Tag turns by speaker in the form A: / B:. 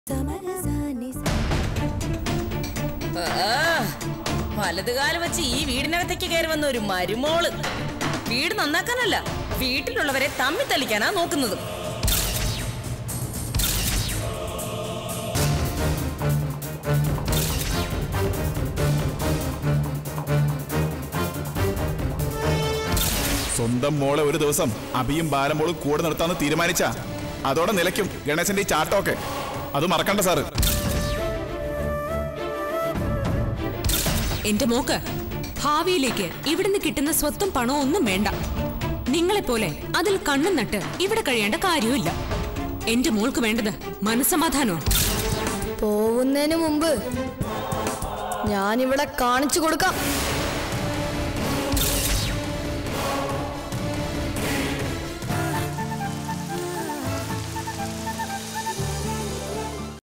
A: വലതുകാലം വെച്ച് ഈ വീടിനകത്തേക്ക് കയറി വന്ന ഒരു മരുമോള് വീട് നന്നാക്കാനല്ല വീട്ടിലുള്ളവരെ തമ്മി തളിക്കാനാ നോക്കുന്നത്
B: സ്വന്തം മോളെ ഒരു ദിവസം അഭിയും ബാലമോളും കൂടെ നിർത്താന്ന് തീരുമാനിച്ച അതോടെ നിലയ്ക്കും ഗണേശന്റെ ഈ ചാട്ടമൊക്കെ അത് മറക്കണ്ട സാറ്
C: എന്റെ മോക്ക് ഭാവിയിലേക്ക് ഇവിടുന്ന് കിട്ടുന്ന സ്വത്തും പണവും ഒന്നും വേണ്ട നിങ്ങളെപ്പോലെ അതിൽ കണ്ണും നട്ട് ഇവിടെ കഴിയേണ്ട കാര്യമില്ല എന്റെ മോൾക്ക് വേണ്ടത് മനസ്സമാധാനമാണ്
D: പോകുന്നതിന് മുമ്പ് ഞാനിവിടെ കാണിച്ചു കൊടുക്കാം